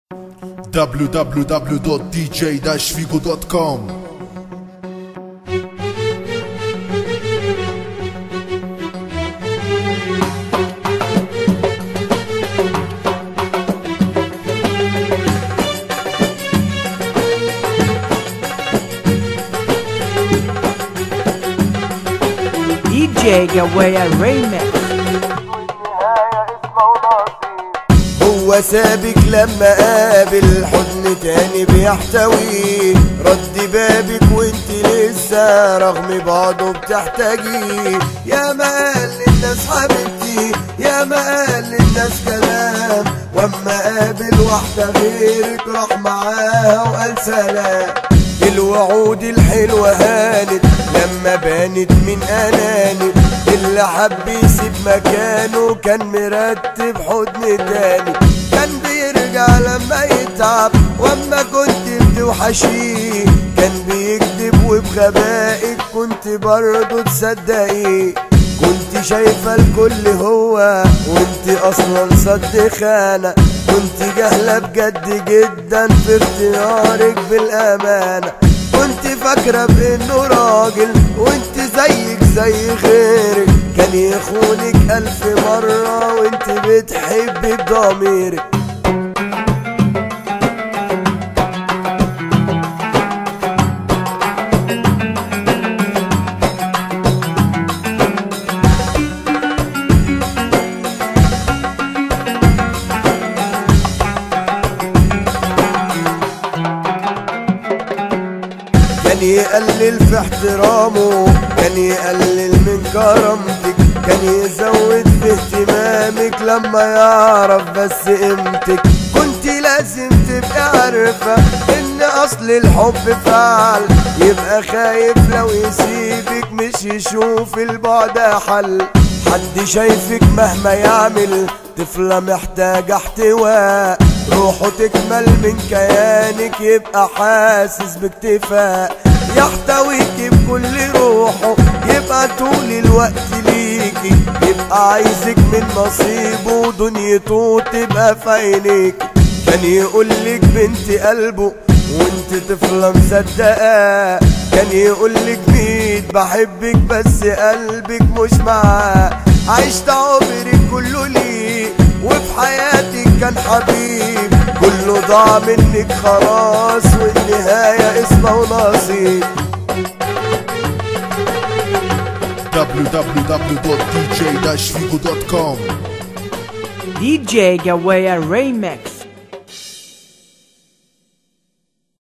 www.dj-figo.com DJ Gawaya Remix هو سابك لما قابل حضن تاني بيحتويه رد بابك وانت لسه رغم بعضه بتحتاجيه يا ما قال للناس حبيبتي يا ما قال للناس كلام واما قابل واحدة غيرك راح معاها وقال سلام الوعود الحلوة هانت لما بانت من اناني اللي حب يسيب مكانه كان مرتب حضن تاني كان بيرجع لما يتعب واما كنت بتوحشيه كان بيكذب وبغبائك كنت برضه تصدقيه كنت شايفة الكل هو وانت اصلا صد خانة كنت جاهلة بجد جدا في اختيارك بالامانة كنت فاكرة بانه راجل وانت زيك زي غيرك كان يخونك الف مرة وانت بتحبي بضميرك كان يقلل في احترامه كان يقلل من كرامتك كان يزود في اهتمامك لما يعرف بس قيمتك كنت لازم تبقى عارفة ان اصل الحب فعل يبقى خايف لو يسيبك مش يشوف البعد حل حد شايفك مهما يعمل طفلة محتاجة احتواء روحه تكمل من كيانك يبقى حاسس باكتفاء يحتويك بكل روحه يبقى طول الوقت ليكي يبقى عايزك من نصيبه دنيته تبقى في عينيك كان يقولك بنت قلبه وانت طفلة مصدقة كان يقولك ميت بحبك بس قلبك مش معاه عشت عمري كله ليه وفي حياتك كان حبيب كله ضاع منك خلاص والنهاية اسمه ونصيب www.dj-figo.com DJ Gawaya Remix